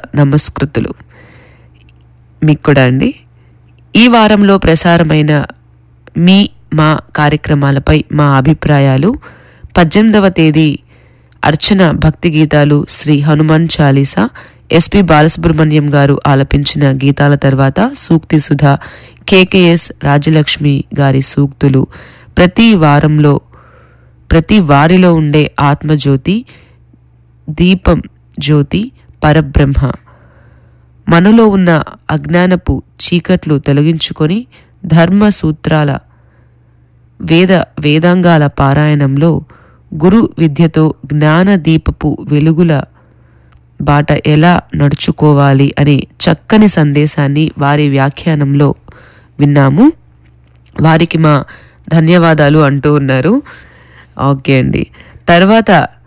నమస్కృతులు మీకు కూడా అండి ఈ వారంలో ప్రసారమైన మీ మా కార్యక్రమాలపై మా అభిప్రాయాలు పద్దెనిమిదవ తేదీ అర్చన భక్తి గీతాలు శ్రీ హనుమాన్ చాలీసా ఎస్పి బాలసుబ్రహ్మణ్యం గారు ఆలపించిన గీతాల తర్వాత సూక్తి సుధా కేకేఎస్ రాజలక్ష్మి గారి సూక్తులు ప్రతి వారంలో ప్రతి వారిలో ఉండే ఆత్మజ్యోతి దీపం జ్యోతి పరబ్రహ్మ మనలో ఉన్న అజ్ఞానపు చీకట్లు తొలగించుకొని ధర్మ సూత్రాల వేద వేదాంగాల పారాయణంలో గురు విద్యతో జ్ఞాన దీపపు వెలుగుల బాట ఎలా నడుచుకోవాలి అనే చక్కని సందేశాన్ని వారి వ్యాఖ్యానంలో విన్నాము వారికి మా ధన్యవాదాలు అంటూ ఉన్నారు ఓకే అండి తర్వాత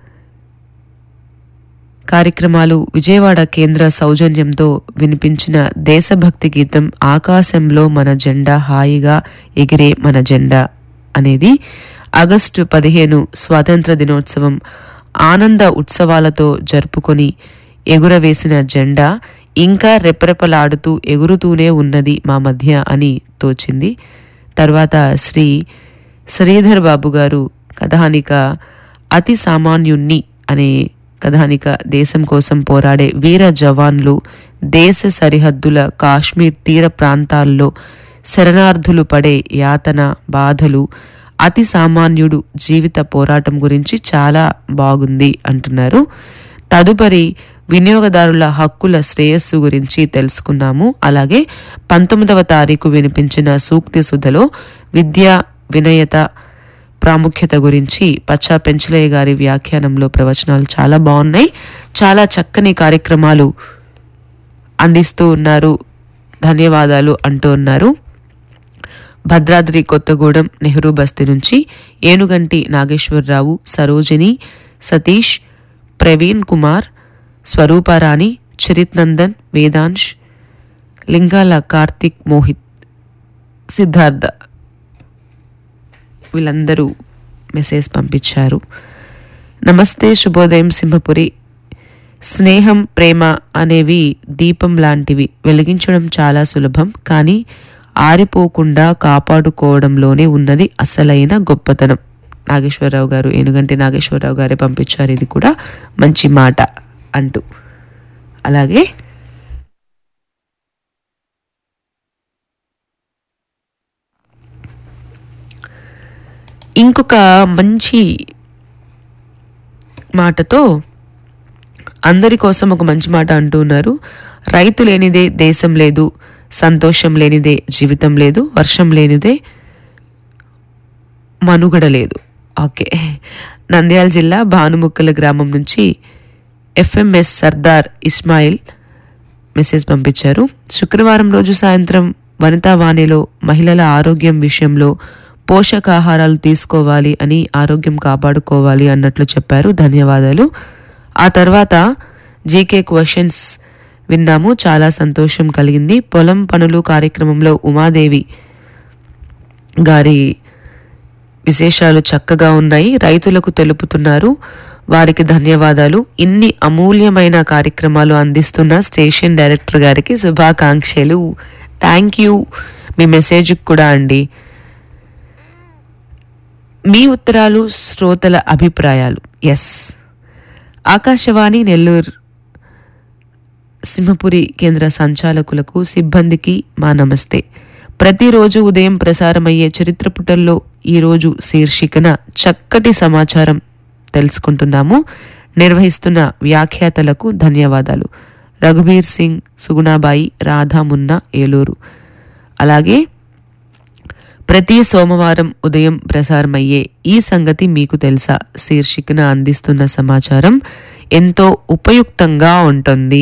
కార్యక్రమాలు విజయవాడ కేంద్ర సౌజన్యంతో వినిపించిన దేశభక్తి గీతం ఆకాశంలో మన జెండా హాయిగా ఎగిరే మన జెండా అనేది ఆగస్టు పదిహేను స్వాతంత్ర దినోత్సవం ఆనంద ఉత్సవాలతో జరుపుకొని ఎగురవేసిన జెండా ఇంకా రెపరెపలాడుతూ ఎగురుతూనే ఉన్నది మా మధ్య అని తోచింది తర్వాత శ్రీ శ్రీధర్ బాబు గారు కథానిక అతి సామాన్యుణ్ణి అనే కథానిక దేశం కోసం పోరాడే వీర జవాన్లు దేశ సరిహద్దుల కాశ్మీర్ తీర ప్రాంతాల్లో శరణార్థులు పడే యాతన బాధలు అతి సామాన్యుడు జీవిత పోరాటం గురించి చాలా బాగుంది అంటున్నారు తదుపరి వినియోగదారుల హక్కుల శ్రేయస్సు గురించి తెలుసుకున్నాము అలాగే పంతొమ్మిదవ తారీఖు వినిపించిన సూక్తి సుధలో విద్య వినయత ప్రాముఖ్యత గురించి పచ్చా పెంచలయ్య గారి వ్యాఖ్యానంలో ప్రవచనాలు చాలా బాగున్నాయి చాలా చక్కని కార్యక్రమాలు అందిస్తూ ఉన్నారు ధన్యవాదాలు అంటూ ఉన్నారు భద్రాద్రి కొత్తగూడెం నెహ్రూ బస్తీ నుంచి ఏనుగంటి నాగేశ్వరరావు సరోజిని సతీష్ ప్రవీణ్ కుమార్ స్వరూపారాణి చరిత్ నందన్ వేదాంశ్ లింగాల కార్తిక్ మోహిత్ సిద్ధార్థ వీళ్ళందరూ మెసేజ్ పంపించారు నమస్తే శుభోదయం సింహపురి స్నేహం ప్రేమ అనేవి దీపం లాంటివి వెలిగించడం చాలా సులభం కానీ ఆరిపోకుండా కాపాడుకోవడంలోనే ఉన్నది అసలైన గొప్పతనం నాగేశ్వరరావు గారు ఏనుగంటి నాగేశ్వరరావు గారే పంపించారు ఇది కూడా మంచి మాట అంటూ అలాగే ఇంకొక మంచి మాటతో అందరి కోసం ఒక మంచి మాట అంటూ ఉన్నారు రైతు లేనిదే దేశం లేదు సంతోషం లేనిదే జీవితం లేదు వర్షం లేనిదే మనుగడ లేదు ఓకే నంద్యాల జిల్లా భానుముక్కల గ్రామం నుంచి ఎఫ్ఎంఎస్ సర్దార్ ఇస్మాయిల్ మెసేజ్ పంపించారు శుక్రవారం రోజు సాయంత్రం వనితా వాణిలో మహిళల ఆరోగ్యం విషయంలో పోషకాహారాలు తీసుకోవాలి అని ఆరోగ్యం కాపాడుకోవాలి అన్నట్లు చెప్పారు ధన్యవాదాలు ఆ తర్వాత జీకే క్వశ్చన్స్ విన్నాము చాలా సంతోషం కలిగింది పొలం పనులు కార్యక్రమంలో ఉమాదేవి గారి విశేషాలు చక్కగా ఉన్నాయి రైతులకు తెలుపుతున్నారు వారికి ధన్యవాదాలు ఇన్ని అమూల్యమైన కార్యక్రమాలు అందిస్తున్న స్టేషన్ డైరెక్టర్ గారికి శుభాకాంక్షలు థ్యాంక్ యూ మీ మెసేజ్కి కూడా అండి మీ ఉత్తరాలు శ్రోతల అభిప్రాయాలు ఎస్ ఆకాశవాణి నెల్లూరు సింహపురి కేంద్ర సంచాలకులకు సిబ్బందికి మా నమస్తే ప్రతిరోజు ఉదయం ప్రసారమయ్యే చరిత్ర పుటల్లో ఈరోజు శీర్షికన చక్కటి సమాచారం తెలుసుకుంటున్నాము నిర్వహిస్తున్న వ్యాఖ్యాతలకు ధన్యవాదాలు రఘుబీర్ సింగ్ సుగుణాబాయి రాధా మున్నా ఏలూరు అలాగే ప్రతి సోమవారం ఉదయం ప్రసారమయ్యే ఈ సంగతి మీకు తెలుసా శీర్షికన అందిస్తున్న సమాచారం ఎంతో ఉపయుక్తంగా ఉంటుంది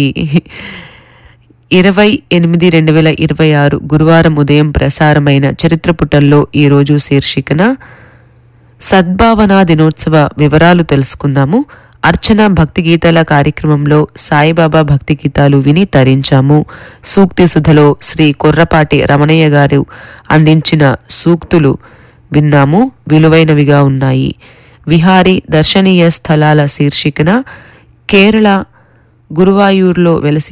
ఇరవై ఎనిమిది రెండు వేల ఇరవై ఆరు గురువారం ఉదయం ప్రసారమైన చరిత్ర పుటల్లో ఈరోజు శీర్షికన సద్భావనా దినోత్సవ వివరాలు తెలుసుకున్నాము అర్చన భక్తి గీతాల కార్యక్రమంలో సాయిబాబా భక్తి గీతాలు విని తరించాము సూక్తి సుధలో శ్రీ కొర్రపాటి రమణయ్య గారు అందించిన సూక్తులు విన్నాము విలువైనవిగా ఉన్నాయి విహారీ దర్శనీయ స్థలాల శీర్షికన కేరళ గురువాయూర్లో వెలసి